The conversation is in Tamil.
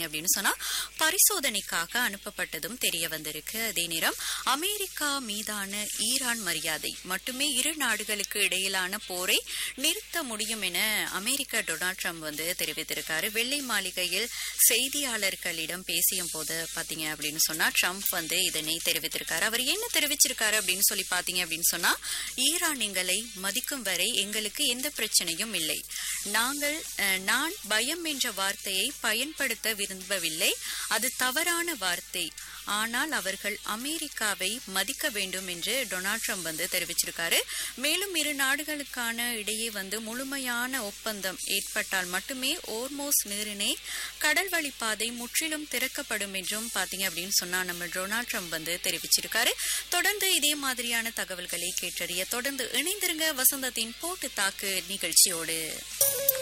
அப்படின்னு சொன்னா பரிசோதனைக்காக அனுப்பப்பட்டதும் தெரிய வந்திருக்கு அதே நேரம் அமெரிக்கா மீதான ஈரான் மரியாதை மட்டுமே இரு நாடுகளுக்கு இடையிலான போரை நிறுத்த முடியும் என அமெரிக்க டொனால்ட் ட்ரம்ப் வந்து தெரிவித்திருக்காரு வெள்ளை மாளிகையில் செய்தியாளர்களிடம் பேசிய போது பாத்தீங்க அப்படின்னு சொன்னா ட்ரம்ப் வந்து இதனை தெரிவித்திருக்காரு அவர் என்ன தெரிவிச்சிருக்காரு அப்படின்னு சொல்லி பாத்தீங்க அப்படின்னு சொன்னா ஈரான் எங்களை மதிக்கும் வரை எங்களுக்கு எந்த பிரச்சனையும் இல்லை நாங்கள் அஹ், நான் பயம் என்ற வார்த்தையை பயன்படுத்த விரும்பவில்லை அது தவறான வார்த்தை ஆனால் அவர்கள் அமெரிக்காவை மதிக்க வேண்டும் என்று டொனால்ட் ட்ரம்ப் வந்து தெரிவிச்சிருக்காரு மேலும் இரு நாடுகளுக்கான இடையே வந்து முழுமையான ஒப்பந்தம் ஏற்பட்டால் மட்டுமே ஓர்மோஸ் நீரிணை கடல் வழிப்பாதை முற்றிலும் திறக்கப்படும் என்றும் பாத்தீங்க அப்படின்னு சொன்னா நம்ம டொனால்ட் ட்ரம்ப் வந்து தெரிவிச்சிருக்காரு தொடர்ந்து இதே மாதிரியான தகவல்களை கேட்டறிய தொடர்ந்து இணைந்திருங்க வசந்தத்தின் போட்டு தாக்கு நிகழ்ச்சியோடு